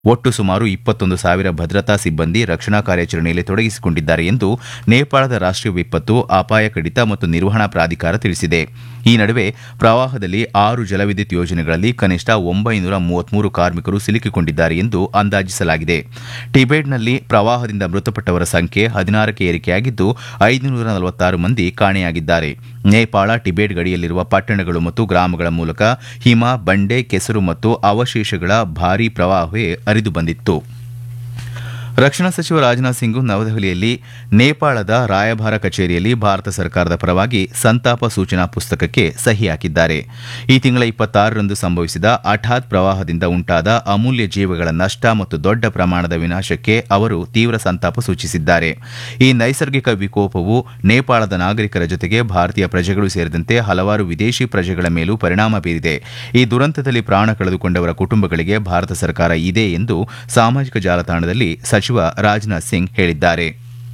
ಒಟ್ಟು ಸುಮಾರು ಇಪ್ಪತ್ತೊಂದು ಸಾವಿರ ಭದ್ರತಾ ಸಿಬ್ಬಂದಿ ರಕ್ಷಣಾ ಕಾರ್ಯಾಚರಣೆಯಲ್ಲಿ ತೊಡಗಿಸಿಕೊಂಡಿದ್ದಾರೆ ಎಂದು ನೇಪಾಳದ ರಾಷ್ಟೀಯ ವಿಪತ್ತು ಅಪಾಯ ಕಡಿತ ಮತ್ತು ನಿರ್ವಹಣಾ ಪ್ರಾಧಿಕಾರ ತಿಳಿಸಿದೆ ಈ ನಡುವೆ ಪ್ರವಾಹದಲ್ಲಿ ಆರು ಜಲವಿದ್ಯುತ್ ಯೋಜನೆಗಳಲ್ಲಿ ಕನಿಷ್ಠ ಒಂಬೈನೂರ ಮೂವತ್ಮೂರು ಕಾರ್ಮಿಕರು ಸಿಲುಕಿಕೊಂಡಿದ್ದಾರೆ ಎಂದು ಅಂದಾಜಿಸಲಾಗಿದೆ ಟಿಬೆಟ್ನಲ್ಲಿ ಪ್ರವಾಹದಿಂದ ಮೃತಪಟ್ಟವರ ಸಂಖ್ಯೆ ಹದಿನಾರಕ್ಕೆ ಏರಿಕೆಯಾಗಿದ್ದು ಐದುನೂರ ನಲವತ್ತಾರು ಮಂದಿ ಕಾಣೆಯಾಗಿದ್ದಾರೆ ನೇಪಾಳ ಟಿಬೆಟ್ ಗಡಿಯಲ್ಲಿರುವ ಪಟ್ಟಣಗಳು ಮತ್ತು ಗ್ರಾಮಗಳ ಮೂಲಕ ಹಿಮ ಬಂಡೆ ಕೆಸರು ಮತ್ತು ಅವಶೇಷಗಳ ಭಾರೀ ಪ್ರವಾಹವೇ ಹರಿದು ಬಂದಿತ್ತು ರಕ್ಷಣಾ ಸಚಿವ ರಾಜನಾಥ್ ಸಿಂಗ್ ನವದೆಹಲಿಯಲ್ಲಿ ನೇಪಾಳದ ರಾಯಭಾರ ಕಚೇರಿಯಲ್ಲಿ ಭಾರತ ಸರ್ಕಾರದ ಪರವಾಗಿ ಸಂತಾಪ ಸೂಚನಾ ಪುಸ್ತಕಕ್ಕೆ ಸಹಿ ಹಾಕಿದ್ದಾರೆ ಈ ತಿಂಗಳ ಇಪ್ಪತ್ತಾರರಂದು ಸಂಭವಿಸಿದ ಹಠಾತ್ ಪ್ರವಾಹದಿಂದ ಉಂಟಾದ ಅಮೂಲ್ಯ ಜೀವಗಳ ನಷ್ಟ ಮತ್ತು ದೊಡ್ಡ ಪ್ರಮಾಣದ ವಿನಾಶಕ್ಕೆ ಅವರು ತೀವ್ರ ಸಂತಾಪ ಸೂಚಿಸಿದ್ದಾರೆ ಈ ನೈಸರ್ಗಿಕ ವಿಕೋಪವು ನೇಪಾಳದ ನಾಗರಿಕರ ಜೊತೆಗೆ ಭಾರತೀಯ ಪ್ರಜೆಗಳು ಸೇರಿದಂತೆ ಹಲವಾರು ವಿದೇಶಿ ಪ್ರಜೆಗಳ ಮೇಲೂ ಪರಿಣಾಮ ಬೀರಿದೆ ಈ ದುರಂತದಲ್ಲಿ ಪ್ರಾಣ ಕಳೆದುಕೊಂಡವರ ಕುಟುಂಬಗಳಿಗೆ ಭಾರತ ಸರ್ಕಾರ ಇದೆ ಎಂದು ಸಾಮಾಜಿಕ ಜಾಲತಾಣದಲ್ಲಿ ಸಚಿವ ರಾಜನಾಥ್ ಸಿಂಗ್ ಹೇಳಿದ್ದಾರೆ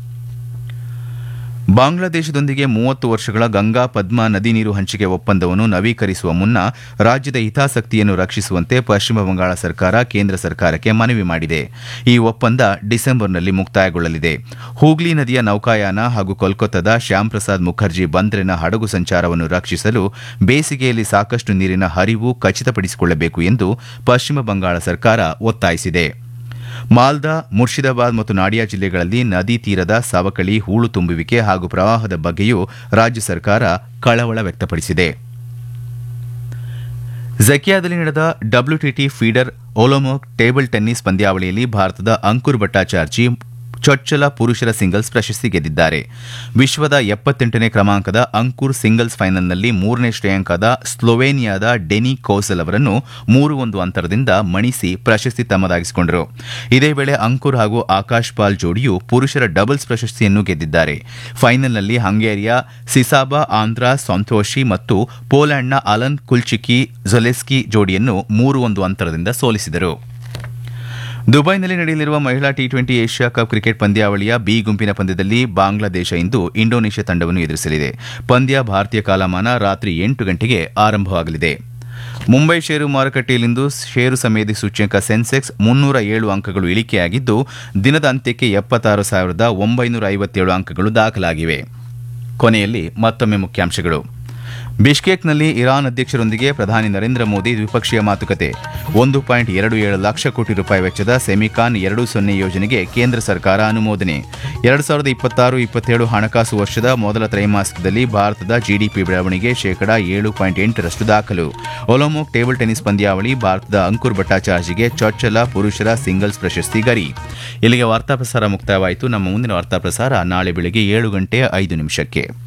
ಬಾಂಗ್ಲಾದೇಶದೊಂದಿಗೆ ಮೂವತ್ತು ವರ್ಷಗಳ ಗಂಗಾ ಪದ್ಮಾ ನದಿ ನೀರು ಹಂಚಿಕೆ ಒಪ್ಪಂದವನ್ನು ನವೀಕರಿಸುವ ಮುನ್ನ ರಾಜ್ಯದ ಹಿತಾಸಕ್ತಿಯನ್ನು ರಕ್ಷಿಸುವಂತೆ ಪಶ್ಚಿಮ ಬಂಗಾಳ ಸರ್ಕಾರ ಕೇಂದ್ರ ಸರ್ಕಾರಕ್ಕೆ ಮನವಿ ಮಾಡಿದೆ ಈ ಒಪ್ಪಂದ ಡಿಸೆಂಬರ್ನಲ್ಲಿ ಮುಕ್ತಾಯಗೊಳ್ಳಲಿದೆ ಹೂಗ್ಲಿ ನದಿಯ ನೌಕಾಯಾನ ಹಾಗೂ ಕೋಲ್ಕತ್ತಾದ ಶ್ಯಾಮ್ ಪ್ರಸಾದ್ ಮುಖರ್ಜಿ ಬಂದರಿನ ಹಡಗು ಸಂಚಾರವನ್ನು ರಕ್ಷಿಸಲು ಬೇಸಿಗೆಯಲ್ಲಿ ಸಾಕಷ್ಟು ನೀರಿನ ಹರಿವು ಖಚಿತಪಡಿಸಿಕೊಳ್ಳಬೇಕು ಎಂದು ಪಶ್ಚಿಮ ಬಂಗಾಳ ಸರ್ಕಾರ ಒತ್ತಾಯಿಸಿದೆ ಮಾಲ್ದಾ ಮುರ್ಷಿದಾಬಾದ್ ಮತ್ತು ನಾಡಿಯಾ ಜಿಲ್ಲೆಗಳಲ್ಲಿ ನದಿ ತೀರದ ಸವಕಳಿ ಹೂಳು ತುಂಬುವಿಕೆ ಹಾಗೂ ಪ್ರವಾಹದ ಬಗ್ಗೆಯೂ ರಾಜ್ಯ ಸರ್ಕಾರ ಕಳವಳ ವ್ಯಕ್ತಪಡಿಸಿದೆ ಝಕಿಯಾದಲ್ಲಿ ನಡೆದ WTT feeder Olomouc table tennis ಪಂದ್ಯಾವಳಿಯಲ್ಲಿ ಭಾರತದ ಅಂಕುರ್ ಭಟ್ಟಾಚಾರ್ಜಿ ಚೊಚ್ಚಲ ಪುರುಷರ ಸಿಂಗಲ್ಸ್ ಪ್ರಶಸ್ತಿ ಗೆದ್ದಿದ್ದಾರೆ ವಿಶ್ವದ ಎಪ್ಪತ್ತೆಂಟನೇ ಕ್ರಮಾಂಕದ ಅಂಕುರ್ ಸಿಂಗಲ್ಸ್ ಫೈನಲ್ನಲ್ಲಿ ಮೂರನೇ ಶ್ರೇಯಾಂಕದ ಸ್ಲೋವೇನಿಯಾದ ಡೆನಿ ಕೌಸಲ್ ಅವರನ್ನು ಮೂರು ಒಂದು ಅಂತರದಿಂದ ಮಣಿಸಿ ಪ್ರಶಸ್ತಿ ತಮ್ಮದಾಗಿಸಿಕೊಂಡರು ಇದೇ ವೇಳೆ ಅಂಕುರ್ ಹಾಗೂ ಆಕಾಶ್ ಪಾಲ್ ಜೋಡಿಯು ಪುರುಷರ ಡಬಲ್ಸ್ ಪ್ರಶಸ್ತಿಯನ್ನು ಗೆದ್ದಿದ್ದಾರೆ ಫೈನಲ್ನಲ್ಲಿ ಹಂಗೇರಿಯ ಸಿಸಾಬಾ ಆಂಧ್ರ ಸಂತೋಷಿ ಮತ್ತು ಪೋಲೆಂಡ್ನ ಅಲನ್ ಕುಲ್ಚಿಕಿ ಜೊಲೆಸ್ಕಿ ಜೋಡಿಯನ್ನು ಮೂರು ಒಂದು ಅಂತರದಿಂದ ಸೋಲಿಸಿದರು ದುಬೈನಲ್ಲಿ ನಡೆಯಲಿರುವ ಮಹಿಳಾ T twenty Asia cup cricket ಪಂದ್ಯಾವಳಿಯ ಬಿ ಗುಂಪಿನ ಪಂದ್ಯದಲ್ಲಿ ಬಾಂಗ್ಲಾದೇಶ ಇಂದು ಇಂಡೋನೇಷ್ಯಾ ತಂಡವನ್ನು ಎದುರಿಸಲಿದೆ ಪಂದ್ಯ ಭಾರತೀಯ ಕಾಲಮಾನ ರಾತ್ರಿ ಎಂಟು ಗಂಟೆಗೆ ಆರಂಭವಾಗಲಿದೆ ಮುಂಬೈ ಷೇರು ಮಾರುಕಟ್ಟೆಯಲ್ಲಿಂದು ಷೇರು ಸಮೇಧಿ ಸೂಚ್ಯಂಕ ಸೆನ್ಸೆಕ್ಸ್ ಮುನ್ನೂರ ಏಳು ಅಂಕಗಳು ಇಳಿಕೆಯಾಗಿದ್ದು ದಿನದ ಅಂತ್ಯಕ್ಕೆ ಎಪ್ಪತ್ತಾರು ಸಾವಿರದ ಒಂಬೈನೂರ ಐವತ್ತೇಳು ಅಂಕಗಳು ದಾಖಲಾಗಿವೆ ಕೊನೆಯಲ್ಲಿ ಮತ್ತೊಮ್ಮೆ ಮುಖ್ಯಾಂಶಗಳು ಬಿಷ್ಕೇಕ್ನಲ್ಲಿ ಇರಾನ್ ಅಧ್ಯಕ್ಷರೊಂದಿಗೆ ಪ್ರಧಾನಿ ನರೇಂದ್ರ ಮೋದಿ ದ್ವಿಪಕ್ಷೀಯ ಮಾತುಕತೆ ಒಂದು ಪಾಯಿಂಟ್ ಎರಡು ಏಳು ಲಕ್ಷ ಕೋಟಿ ರೂಪಾಯಿ ವೆಚ್ಚದ ಸೆಮಿಕಾನ್ ಎರಡು ಸೊನ್ನೆ ಯೋಜನೆಗೆ ಕೇಂದ್ರ ಸರ್ಕಾರ ಅನುಮೋದನೆ ಎರಡು ಸಾವಿರದ ಇಪ್ಪತ್ತಾರು ಇಪ್ಪತ್ತೇಳು ಹಣಕಾಸು ವರ್ಷದ ಮೊದಲ ತ್ರೈಮಾಸಿಕದಲ್ಲಿ ಭಾರತದ ಜಿಡಿಪಿ ಬೆಳವಣಿಗೆ ಶೇಕಡಾ ಏಳು ಪಾಯಿಂಟ್ ಎಂಟರಷ್ಟು ದಾಖಲು ಒಲೋಮೋಕ್ ಟೇಬಲ್ ಟೆನ್ನಿಸ್ ಪಂದ್ಯಾವಳಿ ಭಾರತದ ಅಂಕುರ್ ಭಟ್ಟಾಚಾರ್ಜಿಗೆ ಚೊಚ್ಚಲ ಪುರುಷರ ಸಿಂಗಲ್ಸ್ ಪ್ರಶಸ್ತಿ ಗರಿ ಇಲ್ಲಿಗೆ ವಾರ್ತಾ ಪ್ರಸಾರ ಮುಕ್ತಾಯವಾಯಿತು ನಮ್ಮ ಮುಂದಿನ ವಾರ್ತಾ ಪ್ರಸಾರ ನಾಳೆ ಬೆಳಗ್ಗೆ ಏಳು ಗಂಟೆ ಐದು ನಿಮಿಷಕ್ಕೆ